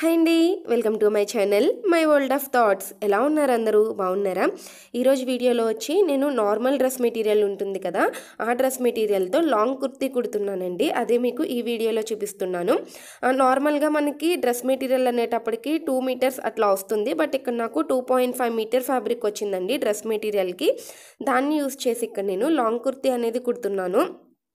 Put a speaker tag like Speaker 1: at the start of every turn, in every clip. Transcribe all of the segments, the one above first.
Speaker 1: hi అండి welcome to my channel my world of thoughts ఎలా ఉన్నారు అందరూ బాగున్నారా ఈరోజు వీడియోలో వచ్చి నేను నార్మల్ డ్రెస్ మెటీరియల్ ఉంటుంది కదా ఆ డ్రెస్ మెటీరియల్తో లాంగ్ కుర్తీ కుడుతున్నానండి అదే మీకు ఈ వీడియోలో చూపిస్తున్నాను ఆ, నార్మల్గా మనకి డ్రెస్ మెటీరియల్ అనేటప్పటికి టూ మీటర్స్ అట్లా వస్తుంది బట్ ఇక్కడ నాకు two point five metre fabric వచ్చిందండి డ్రెస్ మెటీరియల్కి దాన్ని యూస్ చేసి ఇక్కడ నేను లాంగ్ కుర్తీ అనేది కుడుతున్నాను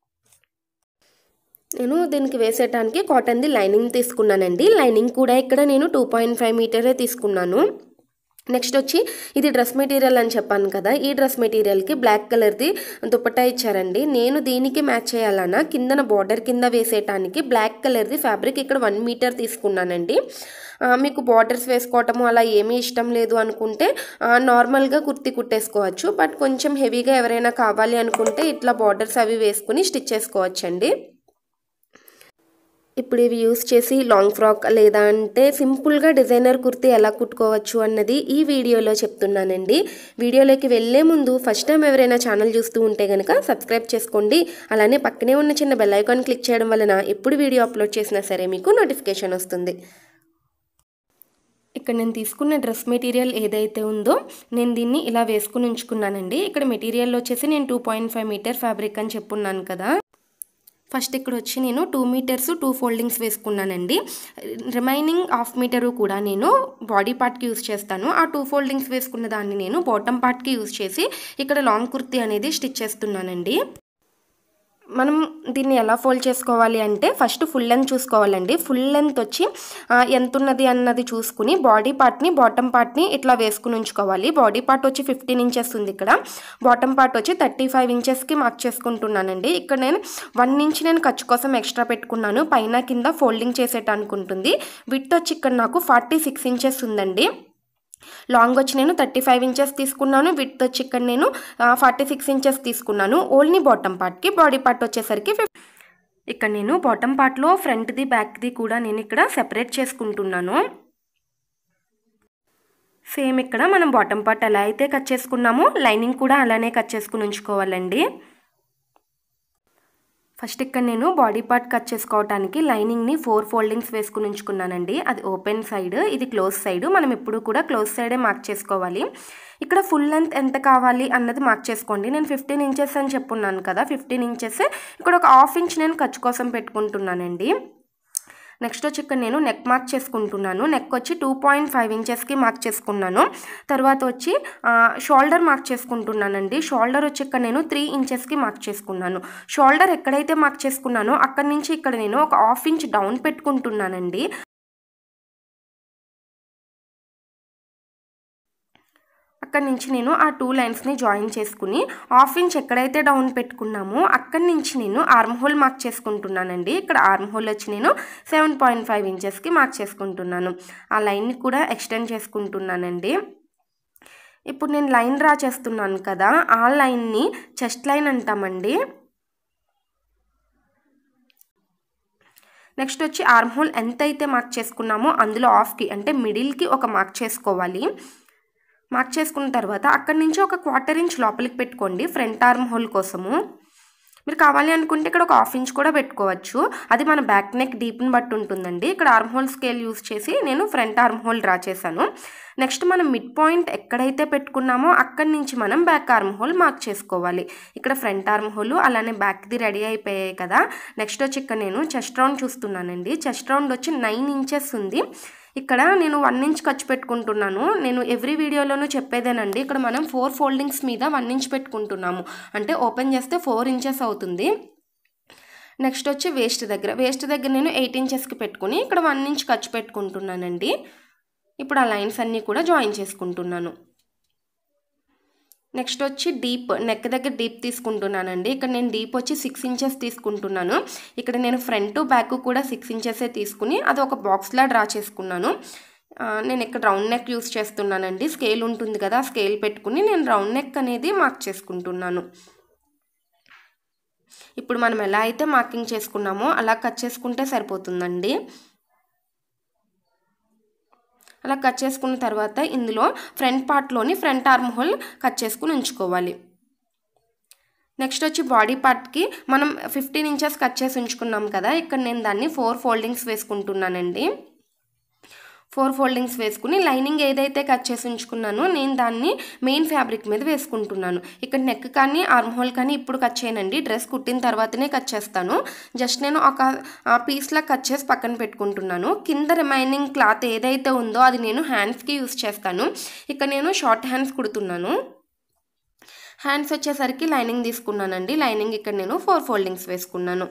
Speaker 1: నేను దీనికి వేసేటానికి కాటన్ది లైనింగ్ తీసుకున్నానండి లైనింగ్ కూడా ఇక్కడ నేను టూ పాయింట్ ఫైవ్ మీటరే తీసుకున్నాను నెక్స్ట్ వచ్చి ఇది డ్రెస్ మెటీరియల్ అని చెప్పాను కదా ఈ డ్రెస్ మెటీరియల్కి బ్లాక్ కలర్ది దుపట్టా ఇచ్చారండి నేను దీనికి మ్యాచ్ చేయాలన్నా కిందన బార్డర్ కింద వేసేటానికి బ్లాక్ కలర్ది ఫ్యాబ్రిక్ ఇక్కడ వన్ మీటర్ తీసుకున్నానండి ఆ, మీకు బార్డర్స్ వేసుకోవటము అలా ఏమీ ఇష్టం లేదు అనుకుంటే ఆ, నార్మల్గా కుర్తి కుట్టేసుకోవచ్చు బట్ కొంచెం హెవీగా ఎవరైనా కావాలి అనుకుంటే ఇట్లా బార్డర్స్ అవి వేసుకుని స్టిచ్ చేసుకోవచ్చండి ఇప్పుడు ఇవి యూస్ చేసి లాంగ్ ఫ్రాక్ లేదా అంటే సింపుల్గా డిజైనర్ కుర్తీ ఎలా కుట్టుకోవచ్చు అన్నది ఈ వీడియోలో చెప్తున్నానండి వీడియోలోకి వెళ్ళే ముందు ఫస్ట్ టైం ఎవరైనా ఛానల్ చూస్తూ ఉంటే కనుక సబ్స్క్రైబ్ చేసుకోండి అలానే పక్కనే ఉన్న చిన్న బెల్ ఐకాన్ క్లిక్ చేయడం వలన ఎప్పుడు వీడియో అప్లోడ్ చేసినా సరే మీకు నోటిఫికేషన్ వస్తుంది ఇక్కడ నేను తీసుకున్న డ్రెస్ మెటీరియల్ ఏదైతే ఉందో నేను దీన్ని ఇలా వేసుకుని ఉంచుకున్నానండి ఇక్కడ మెటీరియల్ వచ్చేసి నేను two point five metre fabric అని చెప్పున్నాను కదా ఫస్ట్ ఇక్కడ వచ్చి నేను టూ మీటర్స్ టూ ఫోల్డింగ్స్ వేసుకున్నానండి రిమైనింగ్ హాఫ్ మీటరు కూడా నేను బాడీ పార్ట్కి యూస్ చేస్తాను ఆ టూ ఫోల్డింగ్స్ వేసుకున్న దాన్ని నేను బాటమ్ పార్ట్కి యూస్ చేసి ఇక్కడ లాంగ్ కుర్తీ అనేది స్టిచ్ చేస్తున్నానండి మనం దీన్ని ఎలా ఫోల్డ్ చేసుకోవాలి అంటే ఫస్ట్ ఫుల్ లెంత్ చూసుకోవాలండి ఫుల్ లెంత్ వచ్చి ఆ, ఎంత ఉన్నది అన్నది చూసుకుని బాడీ పార్ట్ని బాటమ్ పార్ట్ని ఇట్లా వేసుకుని ఉంచుకోవాలి బాడీ పార్ట్ వచ్చి ఫిఫ్టీన్ ఇంచెస్ ఉంది ఇక్కడ బాటమ్ పార్ట్ వచ్చి థర్టీ ఫైవ్ ఇంచెస్కి మార్క్ చేసుకుంటున్నానండి ఇక్కడ నేను వన్ ఇంచ్ నేను ఖర్చు కోసం ఎక్స్ట్రా పెట్టుకున్నాను పైన కింద ఫోల్డింగ్ చేసేటానికి ఉంటుంది విత్ వచ్చి ఇక్కడ నాకు ఫార్టీ సిక్స్ ఇంచెస్ ఉందండి లాంగ్ వచ్చి నేను థర్టీ ఫైవ్ ఇంచెస్ తీసుకున్నాను విత్ వచ్చి ఇక్కడ నేను ఫార్టీ సిక్స్ ఇంచెస్ తీసుకున్నాను ఓన్లీ బాటమ్ పార్ట్కి బాడీ పార్ట్ వచ్చేసరికి ఫిఫ్ ఇక్కడ నేను బాటమ్ పార్ట్లో ఫ్రంట్ది బ్యాక్ది కూడా నేను ఇక్కడ సెపరేట్ చేసుకుంటున్నాను సేమ్ ఇక్కడ మనం బాటమ్ పార్ట్ ఎలా అయితే కట్ చేసుకున్నామో లైనింగ్ కూడా అలానే కట్ చేసుకుని ఉంచుకోవాలండి ఫస్ట్ ఇక్కడ నేను బాడీ పార్ట్ కట్ చేసుకోవడానికి లైనింగ్ని ఫోర్ ఫోల్డింగ్స్ వేసుకుని ఉంచుకున్నానండి అది ఓపెన్ సైడ్ ఇది క్లోజ్ సైడ్ మనం ఎప్పుడు కూడా క్లోజ్ సైడే మార్క్ చేసుకోవాలి ఇక్కడ ఫుల్ లెంత్ ఎంత కావాలి అన్నది మార్క్ చేసుకోండి నేను ఫిఫ్టీన్ ఇంచెస్ అని చెప్పున్నాను కదా ఫిఫ్టీన్ ఇంచెస్ ఇక్కడ ఒక హాఫ్ ఇంచ్ నేను ఖర్చు కోసం పెట్టుకుంటున్నానండి నెక్స్ట్ వచ్చి ఇక్కడ నేను నెక్ మార్క్ చేసుకుంటున్నాను నెక్ వచ్చి టూ పాయింట్ ఫైవ్ ఇంచెస్కి మార్క్ చేసుకున్నాను తర్వాత వచ్చి షోల్డర్ మార్క్ చేసుకుంటున్నానండి షోల్డర్ వచ్చి ఇక్కడ నేను త్రీ ఇంచెస్కి మార్క్ చేసుకున్నాను షోల్డర్ ఎక్కడైతే మార్క్ చేసుకున్నానో అక్కడి నుంచి ఇక్కడ నేను ఒక హాఫ్ ఇంచ్ డౌన్ పెట్టుకుంటున్నానండి అక్కడి నుంచి నేను ఆ టూ లైన్స్ని జాయిన్ చేసుకుని హాఫ్ ఇంచ్ ఎక్కడైతే డౌన్ పెట్టుకున్నామో అక్కడి నుంచి నేను ఆర్మ్ హోల్ మార్క్ చేసుకుంటున్నానండి ఇక్కడ ఆర్మ్ హోల్ వచ్చి నేను సెవెన్ పాయింట్ ఫైవ్ ఇంచెస్కి మార్క్ చేసుకుంటున్నాను ఆ లైన్ని కూడా ఎక్స్టెండ్ చేసుకుంటున్నానండి ఇప్పుడు నేను లైన్ డ్రా చేస్తున్నాను కదా ఆ లైన్ని చెస్ట్ లైన్ అంటామండి నెక్స్ట్ వచ్చి ఆర్మ్ హోల్ ఎంత అయితే మార్క్ చేసుకున్నామో అందులో ఆఫ్కి అంటే మిడిల్కి ఒక మార్క్ చేసుకోవాలి మార్క్ చేసుకున్న తర్వాత అక్కడి నుంచి ఒక క్వార్టర్ ఇంచ్ లోపలికి పెట్టుకోండి ఫ్రంట్ ఆర్మ్ హోల్ కోసము మీరు కావాలి అనుకుంటే ఇక్కడ ఒక హాఫ్ ఇంచ్ కూడా పెట్టుకోవచ్చు అది మన బ్యాక్ నెక్ డీప్ని బట్టి ఉంటుందండి ఇక్కడ ఆర్మ్ హోల్ స్కేల్ యూస్ చేసి నేను ఫ్రంట్ ఆర్మ్ హోల్ డ్రా చేశాను నెక్స్ట్ మనం మిడ్ పాయింట్ ఎక్కడైతే పెట్టుకున్నామో అక్కడి నుంచి మనం బ్యాక్ ఆర్మ్ హోల్ మార్క్ చేసుకోవాలి ఇక్కడ ఫ్రంట్ ఆర్మ్ హోల్ అలానే బ్యాక్ది రెడీ అయిపోయాయి కదా నెక్స్ట్ వచ్చి ఇక్కడ నేను చెస్ట్ రౌండ్ చూస్తున్నానండి చెస్ట్ రౌండ్ వచ్చి నైన్ ఇంచెస్ ఉంది ఇక్కడ నేను వన్ ఇంచ్ ఖర్చు పెట్టుకుంటున్నాను నేను ఎవ్రీ వీడియోలోనూ చెప్పేదేనండి ఇక్కడ మనం ఫోర్ ఫోల్డింగ్స్ మీద వన్ ఇంచ్ పెట్టుకుంటున్నాము అంటే ఓపెన్ చేస్తే ఫోర్ ఇంచెస్ అవుతుంది నెక్స్ట్ వచ్చి వేస్ట్ దగ్గర వేస్ట్ దగ్గర నేను ఎయిట్ ఇంచెస్కి పెట్టుకుని ఇక్కడ వన్ ఇంచ్ ఖర్చు పెట్టుకుంటున్నానండి ఇప్పుడు ఆ లైన్స్ అన్నీ కూడా జాయిన్ చేసుకుంటున్నాను నెక్స్ట్ వచ్చి డీప్ నెక్ దగ్గర డీప్ తీసుకుంటున్నానండి ఇక్కడ నేను డీప్ వచ్చి సిక్స్ ఇంచెస్ తీసుకుంటున్నాను ఇక్కడ నేను ఫ్రంట్ బ్యాక్ కూడా సిక్స్ ఇంచెసే తీసుకుని అది ఒక బాక్స్లా డ్రా చేసుకున్నాను ఆ, నేను ఇక్కడ రౌండ్ నెక్ యూస్ చేస్తున్నానండి స్కేల్ ఉంటుంది కదా స్కేల్ పెట్టుకుని నేను రౌండ్ నెక్ అనేది మార్క్ చేసుకుంటున్నాను ఇప్పుడు మనం ఎలా అయితే మార్కింగ్ చేసుకున్నామో అలా కట్ చేసుకుంటే సరిపోతుందండి అలా కట్ చేసుకున్న తర్వాత ఇందులో ఫ్రంట్ పార్ట్లోని ఫ్రంట్ ఆర్మ్ హోల్ కట్ చేసుకుని ఉంచుకోవాలి నెక్స్ట్ వచ్చి బాడీ పార్ట్కి మనం ఫిఫ్టీన్ ఇంచెస్ కట్ చేసి ఉంచుకున్నాం కదా ఇక్కడ నేను దాన్ని ఫోర్ ఫోల్డింగ్స్ వేసుకుంటున్నానండి ఫోర్ ఫోల్డింగ్స్ వేసుకుని లైనింగ్ ఏదైతే కట్ చేసి ఉంచుకున్నానో నేను దాన్ని మెయిన్ ఫ్యాబ్రిక్ మీద వేసుకుంటున్నాను ఇక్కడ నెక్ కానీ ఆర్మ్ హోల్ కానీ ఇప్పుడు కట్ చేయనండి డ్రెస్ కుట్టిన తర్వాతనే కట్ చేస్తాను జస్ట్ నేను ఒక పీస్లా కట్ చేసి పక్కన పెట్టుకుంటున్నాను కింద రిమైనింగ్ క్లాత్ ఏదైతే ఉందో అది నేను హ్యాండ్స్కి యూస్ చేస్తాను ఇక్కడ నేను షార్ట్ హ్యాండ్స్ కుడుతున్నాను హ్యాండ్స్ వచ్చేసరికి లైనింగ్ తీసుకున్నానండి లైనింగ్ ఇక్కడ నేను ఫోర్ ఫోల్డింగ్స్ వేసుకున్నాను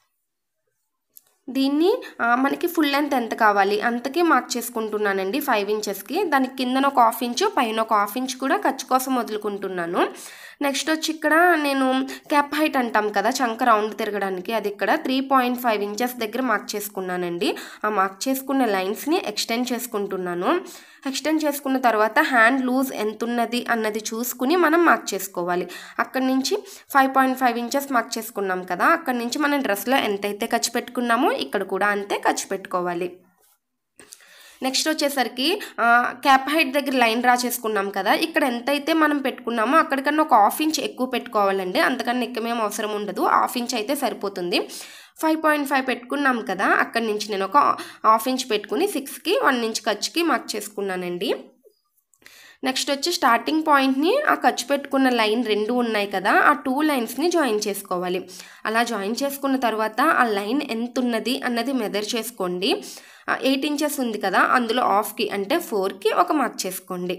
Speaker 1: దీన్ని ఆ, మనకి ఫుల్ లెంత్ ఎంత కావాలి అంతకి మార్క్ చేసుకుంటున్నానండి ఫైవ్ ఇంచెస్కి దానికి కిందన ఒక హాఫ్ ఇంచు పైన ఒక హాఫ్ ఇంచ్ కూడా ఖర్చు కోసం వదులుకుంటున్నాను నెక్స్ట్ వచ్చి ఇక్కడ నేను క్యాప్ హైట్ అంటాం కదా చంక రౌండ్ తిరగడానికి అది ఇక్కడ త్రీ పాయింట్ ఫైవ్ ఇంచెస్ దగ్గర మార్క్ చేసుకున్నానండి ఆ మార్క్ చేసుకున్న లైన్స్ని ఎక్స్టెండ్ చేసుకుంటున్నాను ఎక్స్టెండ్ చేసుకున్న తర్వాత హ్యాండ్ లూజ్ ఎంత ఉన్నది అన్నది చూసుకుని మనం మార్క్ చేసుకోవాలి అక్కడి నుంచి five point five inches mark చేసుకున్నాం కదా అక్కడి నుంచి మనం డ్రెస్లో ఎంతైతే ఖర్చు పెట్టుకున్నామో ఇక్కడ కూడా అంతే ఖర్చు పెట్టుకోవాలి నెక్స్ట్ వచ్చేసరికి ఆ, క్యాప్ హైట్ దగ్గర లైన్ డ్రా చేసుకున్నాం కదా ఇక్కడ ఎంతైతే మనం పెట్టుకున్నామో అక్కడికన్నా ఒక హాఫ్ ఇంచ్ ఎక్కువ పెట్టుకోవాలండి అంతకన్నా ఎక్కువేం అవసరం ఉండదు హాఫ్ ఇంచ్ అయితే సరిపోతుంది ఫైవ్ పాయింట్ ఫైవ్ పెట్టుకున్నాం కదా అక్కడి నుంచి నేను ఒక హాఫ్ ఇంచ్ పెట్టుకుని సిక్స్కి వన్ ఇంచ్ ఖర్చుకి మార్క్ చేసుకున్నానండి నెక్స్ట్ వచ్చి స్టార్టింగ్ పాయింట్ని ఆ ఖర్చు పెట్టుకున్న లైన్ రెండు ఉన్నాయి కదా ఆ టూ లైన్స్ని జాయిన్ చేసుకోవాలి అలా జాయిన్ చేసుకున్న తర్వాత ఆ లైన్ ఎంత ఉన్నది అన్నది మెజర్ చేసుకోండి ఎయిట్ ఇంచెస్ ఉంది కదా అందులో హాఫ్కి అంటే ఫోర్కి ఒక మార్క్ చేసుకోండి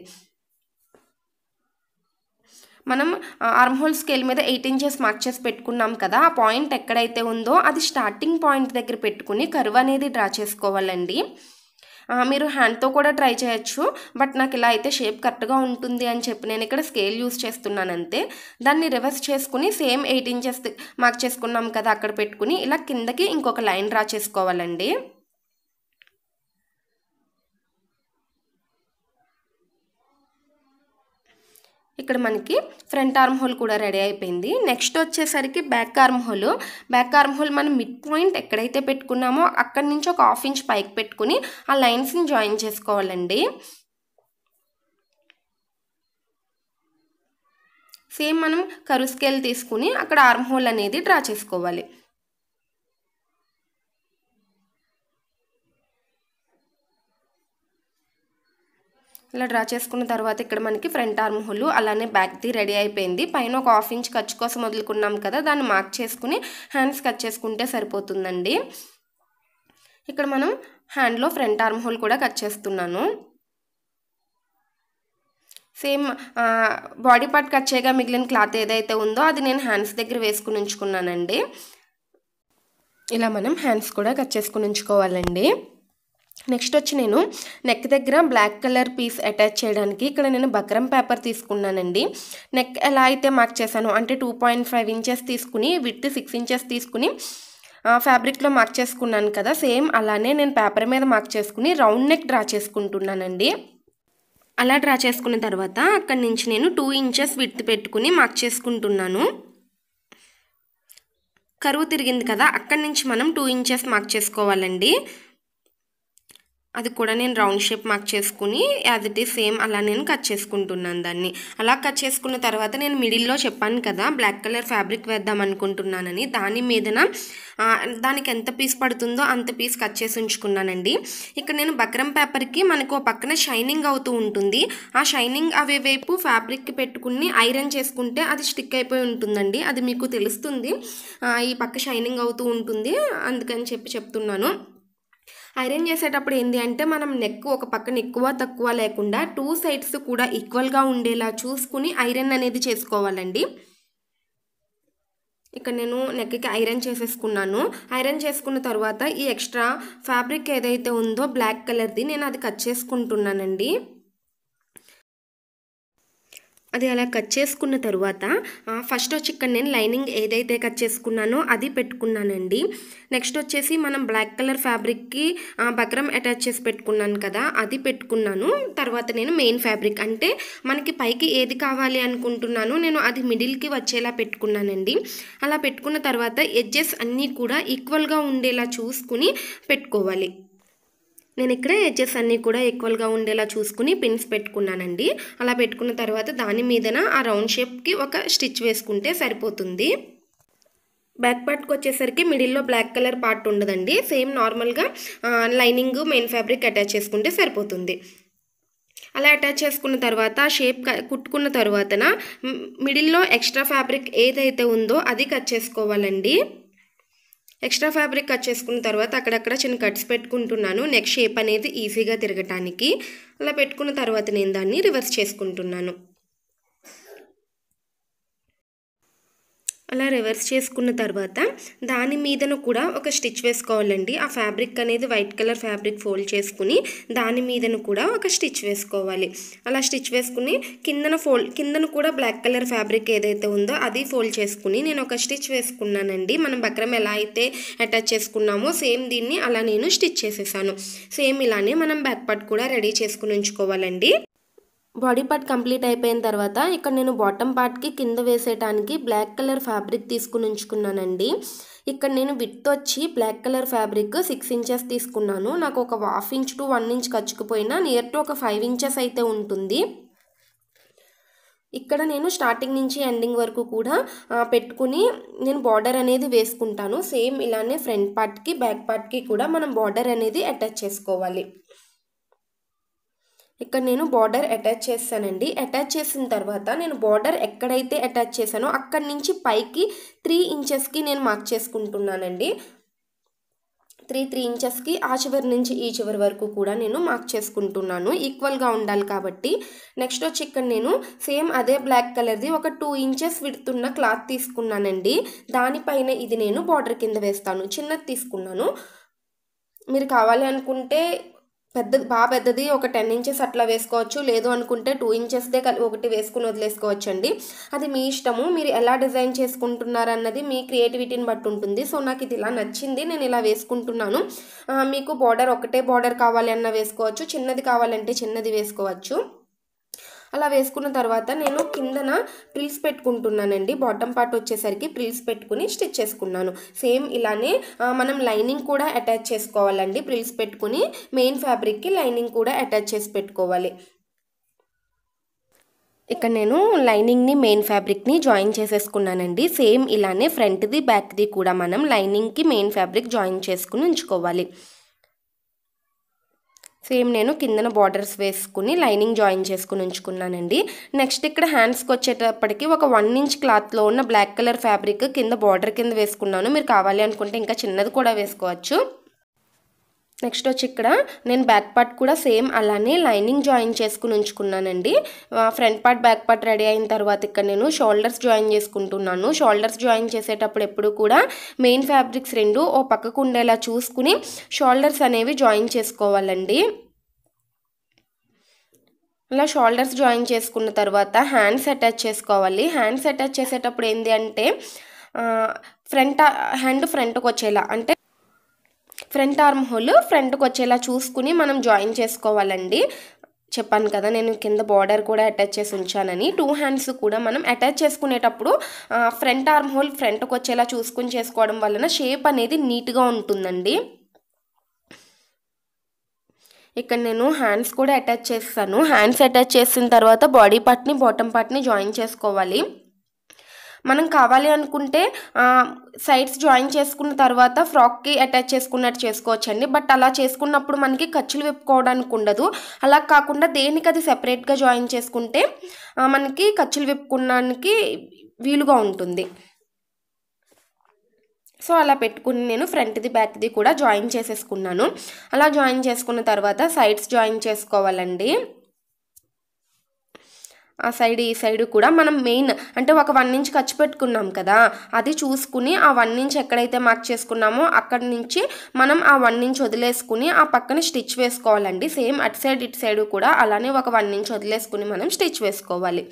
Speaker 1: మనం ఆర్మ్ హోల్ స్కేల్ మీద ఎయిట్ ఇంచెస్ మార్క్ చేసి పెట్టుకున్నాం కదా ఆ పాయింట్ ఎక్కడైతే ఉందో అది స్టార్టింగ్ పాయింట్ దగ్గర పెట్టుకుని కర్వ్ అనేది డ్రా చేసుకోవాలండి ఆ, మీరు హ్యాండ్తో కూడా ట్రై చేయొచ్చు బట్ నాకు ఇలా అయితే షేప్ కరెక్ట్గా ఉంటుంది అని చెప్పి నేను ఇక్కడ స్కేల్ యూస్ చేస్తున్నాను అంతే దాన్ని రివర్స్ చేసుకుని సేమ్ ఎయిట్ ఇంచెస్ మార్క్ చేసుకున్నాం కదా అక్కడ పెట్టుకుని ఇలా కిందకి ఇంకొక లైన్ డ్రా చేసుకోవాలండి ఇక్కడ మనకి ఫ్రంట్ ఆర్మ్ హోల్ కూడా రెడీ అయిపోయింది నెక్స్ట్ వచ్చేసరికి back arm hole back arm hole మనం మిడ్ పాయింట్ ఎక్కడైతే పెట్టుకున్నామో అక్కడి నుంచి ఒక హాఫ్ ఇంచ్ పైకి పెట్టుకుని ఆ లైన్స్ని జాయిన్ చేసుకోవాలండి సేమ్ మనం కరు స్కేల్ తీసుకుని అక్కడ ఆర్మ్ హోల్ అనేది డ్రా చేసుకోవాలి ఇలా డ్రా చేసుకున్న తర్వాత ఇక్కడ మనకి ఫ్రంట్ ఆర్మ్ హోల్ అలానే బ్యాక్ది రెడీ అయిపోయింది పైన ఒక హాఫ్ ఇంచ్ ఖర్చు కోసం వదులుకున్నాం కదా దాన్ని మార్క్ చేసుకుని హ్యాండ్స్ కట్ చేసుకుంటే సరిపోతుందండి ఇక్కడ మనం హ్యాండ్లో ఫ్రంట్ ఆర్మ్ హోల్ కూడా కట్ చేస్తున్నాను సేమ్ బాడీ పార్ట్ కట్ చేయగా మిగిలిన క్లాత్ ఏదైతే ఉందో అది నేను హ్యాండ్స్ దగ్గర వేసుకుని ఉంచుకున్నానండి ఇలా మనం హ్యాండ్స్ కూడా కట్ చేసుకుని ఉంచుకోవాలండి నెక్స్ట్ వచ్చి నేను నెక్ దగ్గర బ్లాక్ కలర్ పీస్ అటాచ్ చేయడానికి ఇక్కడ నేను బక్రం పేపర్ తీసుకున్నానండి నెక్ ఎలా అయితే మార్క్ చేశానో అంటే టూ పాయింట్ ఫైవ్ ఇంచెస్ తీసుకుని విత్ సిక్స్ ఇంచెస్ తీసుకుని ఫ్యాబ్రిక్లో మార్క్ చేసుకున్నాను కదా సేమ్ అలానే నేను పేపర్ మీద మార్క్ చేసుకుని రౌండ్ నెక్ డ్రా చేసుకుంటున్నానండి అలా డ్రా చేసుకున్న తర్వాత అక్కడి నుంచి నేను టూ ఇంచెస్ విత్ పెట్టుకుని మార్క్ చేసుకుంటున్నాను కరువు తిరిగింది కదా అక్కడి నుంచి మనం టూ ఇంచెస్ మార్క్ చేసుకోవాలండి అది కూడా నేను రౌండ్ షేప్ మార్క్ చేసుకుని యాజ్ ఇట్ ఈస్ సేమ్ అలా నేను కట్ చేసుకుంటున్నాను దాన్ని అలా కట్ చేసుకున్న తర్వాత నేను మిడిల్లో చెప్పాను కదా బ్లాక్ కలర్ ఫ్యాబ్రిక్ వేద్దాం అనుకుంటున్నానని దాని మీదన ఆ, దానికి ఎంత పీస్ పడుతుందో అంత పీస్ కట్ చేసి ఉంచుకున్నానండి ఇక్కడ నేను బక్రం పేపర్కి మనకు ఓ పక్కన షైనింగ్ అవుతూ ఉంటుంది ఆ షైనింగ్ అవే వైపు ఫ్యాబ్రిక్కి పెట్టుకుని ఐరన్ చేసుకుంటే అది స్టిక్ అయిపోయి ఉంటుందండి అది మీకు తెలుస్తుంది ఆ, ఈ పక్క షైనింగ్ అవుతూ ఉంటుంది అందుకని చెప్పి చెప్తున్నాను ఐరన్ చేసేటప్పుడు ఏంటి అంటే మనం నెక్ ఒక పక్కన ఎక్కువ తక్కువ లేకుండా టూ సైడ్స్ కూడా ఈక్వల్గా ఉండేలా చూసుకుని ఐరన్ అనేది చేసుకోవాలండి ఇక్కడ నేను నెక్కి ఐరన్ చేసేసుకున్నాను ఐరన్ చేసుకున్న తర్వాత ఈ ఎక్స్ట్రా ఫ్యాబ్రిక్ ఏదైతే ఉందో బ్లాక్ కలర్ది నేను అది కట్ చేసుకుంటున్నానండి అది అలా కట్ చేసుకున్న తర్వాత ఫస్ట్ వచ్చి ఇక్కడ నేను లైనింగ్ ఏదైతే కట్ చేసుకున్నానో అది పెట్టుకున్నానండి నెక్స్ట్ వచ్చేసి మనం బ్లాక్ కలర్ ఫ్యాబ్రిక్కి బక్రం అటాచ్ చేసి పెట్టుకున్నాను కదా అది పెట్టుకున్నాను తర్వాత నేను మెయిన్ ఫ్యాబ్రిక్ అంటే మనకి పైకి ఏది కావాలి అనుకుంటున్నానో నేను అది మిడిల్కి వచ్చేలా పెట్టుకున్నానండి అలా పెట్టుకున్న తర్వాత ఎడ్జెస్ అన్నీ కూడా ఈక్వల్గా ఉండేలా చూసుకుని పెట్టుకోవాలి నేను ఇక్కడ ఎడ్జెస్ అన్నీ కూడా ఈక్వల్గా ఉండేలా చూసుకుని పిన్స్ పెట్టుకున్నానండి అలా పెట్టుకున్న తర్వాత దాని మీదన ఆ రౌండ్ షేప్కి ఒక స్టిచ్ వేసుకుంటే సరిపోతుంది బ్యాక్ పార్ట్కి వచ్చేసరికి మిడిల్లో బ్లాక్ కలర్ పార్ట్ ఉండదండి సేమ్ నార్మల్గా లైనింగ్ మెయిన్ ఫ్యాబ్రిక్ అటాచ్ చేసుకుంటే సరిపోతుంది అలా అటాచ్ చేసుకున్న తర్వాత షేప్ కుట్టుకున్న తర్వాతన మిడిల్లో ఎక్స్ట్రా ఫ్యాబ్రిక్ ఏదైతే ఉందో అది కట్ చేసుకోవాలండి ఎక్స్ట్రా ఫ్యాబ్రిక్ కట్ చేసుకున్న తర్వాత అక్కడక్కడ చిన్న కట్స్ పెట్టుకుంటున్నాను నెక్స్ట్ షేప్ అనేది ఈజీగా తిరగటానికి అలా పెట్టుకున్న తర్వాత నేను దాన్ని రివర్స్ చేసుకుంటున్నాను అలా రివర్స్ చేసుకున్న తర్వాత దాని మీదను కూడా ఒక స్టిచ్ వేసుకోవాలండి ఆ ఫ్యాబ్రిక్ అనేది వైట్ కలర్ ఫ్యాబ్రిక్ ఫోల్డ్ చేసుకుని దాని మీదను కూడా ఒక స్టిచ్ వేసుకోవాలి అలా స్టిచ్ వేసుకుని కిందన ఫోల్డ్ కిందను కూడా బ్లాక్ కలర్ ఫ్యాబ్రిక్ ఏదైతే ఉందో అది ఫోల్డ్ చేసుకుని నేను ఒక స్టిచ్ వేసుకున్నానండి మనం బక్రం ఎలా అయితే అటాచ్ చేసుకున్నామో సేమ్ దీన్ని అలా నేను స్టిచ్ చేసేసాను సేమ్ ఇలానే మనం బ్యాక్ పార్ట్ కూడా రెడీ చేసుకుని ఉంచుకోవాలండి బాడీ పార్ట్ కంప్లీట్ అయిపోయిన తర్వాత ఇక్కడ నేను బాటమ్ పార్ట్కి కింద వేసేయడానికి బ్లాక్ కలర్ ఫ్యాబ్రిక్ తీసుకుని ఉంచుకున్నానండి ఇక్కడ నేను విత్ వచ్చి black colour fabric six inches తీసుకున్నాను నాకు ఒక half inch to one inch ఖర్చుకుపోయినా నియర్ టు ఒక ఫైవ్ ఇంచెస్ అయితే ఉంటుంది ఇక్కడ నేను స్టార్టింగ్ నుంచి ఎండింగ్ వరకు కూడా పెట్టుకుని నేను బార్డర్ అనేది వేసుకుంటాను సేమ్ ఇలానే ఫ్రంట్ పార్ట్కి బ్యాక్ పార్ట్కి కూడా మనం బార్డర్ అనేది అటాచ్ చేసుకోవాలి ఇక్కడ నేను బార్డర్ అటాచ్ చేస్తానండి అటాచ్ చేసిన తర్వాత నేను బార్డర్ ఎక్కడైతే అటాచ్ చేశానో అక్కడి నుంచి పైకి త్రీ ఇంచెస్కి నేను మార్క్ చేసుకుంటున్నానండి త్రీ త్రీ ఇంచెస్కి ఆ చివరి నుంచి ఈ చివరి వరకు కూడా నేను మార్క్ చేసుకుంటున్నాను ఈక్వల్గా ఉండాలి కాబట్టి నెక్స్ట్ వచ్చి ఇక్కడ నేను సేమ్ అదే బ్లాక్ కలర్ది ఒక టూ ఇంచెస్ విడుతున్న క్లాత్ తీసుకున్నానండి దానిపైన ఇది నేను బార్డర్ కింద వేస్తాను చిన్నది తీసుకున్నాను మీరు కావాలి అనుకుంటే పెద్దది బాగా పెద్దది ఒక టెన్ ఇంచెస్ అట్లా వేసుకోవచ్చు లేదు అనుకుంటే టూ ఇంచెస్దే ఒకటి వేసుకుని వదిలేసుకోవచ్చు అండి అది మీ ఇష్టము మీరు ఎలా డిజైన్ చేసుకుంటున్నారన్నది మీ క్రియేటివిటీని బట్టి ఉంటుంది సో నాకు ఇది ఇలా నచ్చింది నేను ఇలా వేసుకుంటున్నాను మీకు బార్డర్ ఒకటే బార్డర్ కావాలి అన్న వేసుకోవచ్చు చిన్నది కావాలంటే చిన్నది వేసుకోవచ్చు అలా వేసుకున్న తర్వాత నేను కిందన ప్రిల్స్ పెట్టుకుంటున్నానండి బాటమ్ పార్ట్ వచ్చేసరికి ప్రిల్స్ పెట్టుకుని స్టిచ్ చేసుకున్నాను సేమ్ ఇలానే మనం లైనింగ్ కూడా అటాచ్ చేసుకోవాలండి ప్రిల్స్ పెట్టుకుని మెయిన్ ఫ్యాబ్రిక్కి లైనింగ్ కూడా అటాచ్ చేసి పెట్టుకోవాలి ఇక్కడ నేను లైనింగ్ని మెయిన్ ఫ్యాబ్రిక్ని జాయిన్ చేసేసుకున్నానండి సేమ్ ఇలానే ఫ్రంట్ది బ్యాక్ది కూడా మనం లైనింగ్కి మెయిన్ ఫ్యాబ్రిక్ జాయిన్ చేసుకుని ఉంచుకోవాలి సేమ్ నేను కిందన బార్డర్స్ వేసుకుని లైనింగ్ జాయిన్ చేసుకుని ఉంచుకున్నానండి నెక్స్ట్ ఇక్కడ హ్యాండ్స్కి వచ్చేటప్పటికి ఒక వన్ ఇంచ్ క్లాత్లో ఉన్న బ్లాక్ కలర్ ఫ్యాబ్రిక్ కింద బార్డర్ కింద వేసుకున్నాను మీరు కావాలి అనుకుంటే ఇంకా చిన్నది కూడా వేసుకోవచ్చు నెక్స్ట్ వచ్చి ఇక్కడ నేను బ్యాక్ పార్ట్ కూడా సేమ్ అలానే లైనింగ్ జాయిన్ చేసుకుని ఉంచుకున్నానండి front part back part ready అయిన తర్వాత ఇక్కడ నేను షోల్డర్స్ జాయిన్ చేసుకుంటున్నాను షోల్డర్స్ జాయిన్ చేసేటప్పుడు ఎప్పుడు కూడా మెయిన్ ఫ్యాబ్రిక్స్ రెండు ఓ పక్కకు ఉండేలా చూసుకుని షోల్డర్స్ అనేవి జాయిన్ చేసుకోవాలండి అలా షోల్డర్స్ జాయిన్ చేసుకున్న తర్వాత హ్యాండ్స్ అటాచ్ చేసుకోవాలి హ్యాండ్స్ అటాచ్ చేసేటప్పుడు ఏంటి అంటే ఫ్రంట్ హ్యాండ్ ఫ్రంట్కి వచ్చేలా అంటే ఫ్రంట్ ఆర్మ్ హోల్ ఫ్రంట్కి వచ్చేలా చూసుకుని మనం జాయిన్ చేసుకోవాలండి చెప్పాను కదా నేను కింద బార్డర్ కూడా అటాచ్ చేసి ఉంచానని టూ హ్యాండ్స్ కూడా మనం అటాచ్ చేసుకునేటప్పుడు ఫ్రంట్ ఆర్మ్ హోల్ ఫ్రంట్కి వచ్చేలా చూసుకుని చేసుకోవడం వలన షేప్ అనేది నీట్గా ఉంటుందండి ఇక్కడ నేను హ్యాండ్స్ కూడా అటాచ్ చేస్తాను హ్యాండ్స్ అటాచ్ చేసిన తర్వాత బాడీ పార్ట్ని బాటమ్ పార్ట్ని జాయిన్ చేసుకోవాలి మనం కావాలి అనుకుంటే సైడ్స్ జాయిన్ చేసుకున్న తర్వాత ఫ్రాక్కి అటాచ్ చేసుకున్నట్టు చేసుకోవచ్చండి బట్ అలా చేసుకున్నప్పుడు మనకి ఖర్చులు విప్పుకోవడానికి ఉండదు అలా కాకుండా దేనికి అది సెపరేట్గా జాయిన్ చేసుకుంటే మనకి ఖర్చులు విప్పుకోవడానికి వీలుగా ఉంటుంది సో అలా పెట్టుకుని నేను ఫ్రంట్ది బ్యాక్ది కూడా జాయిన్ చేసేసుకున్నాను అలా జాయిన్ చేసుకున్న తర్వాత సైడ్స్ జాయిన్ చేసుకోవాలండి ఆ సైడ్ ఈ సైడ్ కూడా మనం మెయిన్ అంటే ఒక వన్ ఇంచ్ ఖర్చు పెట్టుకున్నాం కదా అది చూసుకుని ఆ వన్ ఇంచ్ ఎక్కడైతే మార్క్ చేసుకున్నామో అక్కడి నుంచి మనం ఆ వన్ ఇంచ్ వదిలేసుకుని ఆ పక్కన స్టిచ్ వేసుకోవాలండి సేమ్ అటు సైడ్ ఇటు సైడ్ కూడా అలానే ఒక వన్ ఇంచ్ వదిలేసుకుని మనం స్టిచ్ వేసుకోవాలి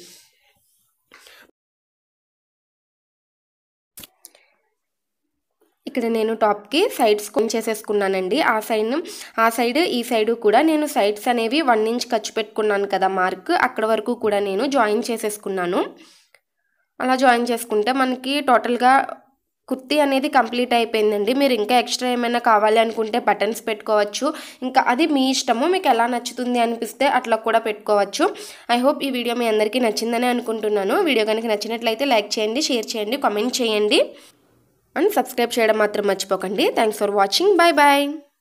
Speaker 1: ఇక్కడ నేను టాప్కి సైడ్స్ చేసేసుకున్నానండి ఆ సైడ్ ఆ సైడ్ ఈ సైడ్ కూడా నేను సైడ్స్ అనేవి వన్ ఇంచ్ ఖర్చు పెట్టుకున్నాను కదా మార్క్ అక్కడ వరకు కూడా నేను జాయిన్ చేసేసుకున్నాను అలా జాయిన్ చేసుకుంటే మనకి టోటల్గా కుర్తీ అనేది కంప్లీట్ అయిపోయిందండి మీరు ఇంకా ఎక్స్ట్రా ఏమైనా కావాలి అనుకుంటే బటన్స్ పెట్టుకోవచ్చు ఇంకా అది మీ ఇష్టము మీకు ఎలా నచ్చుతుంది అనిపిస్తే అట్లా కూడా పెట్టుకోవచ్చు ఐ హోప్ ఈ వీడియో మీ అందరికీ నచ్చిందని అనుకుంటున్నాను వీడియో కనుక నచ్చినట్లయితే లైక్ చేయండి షేర్ చేయండి కామెంట్ చేయండి అండ్ సబ్స్క్రైబ్ చేయడం మాత్రం మర్చిపోకండి thanks for watching bye bye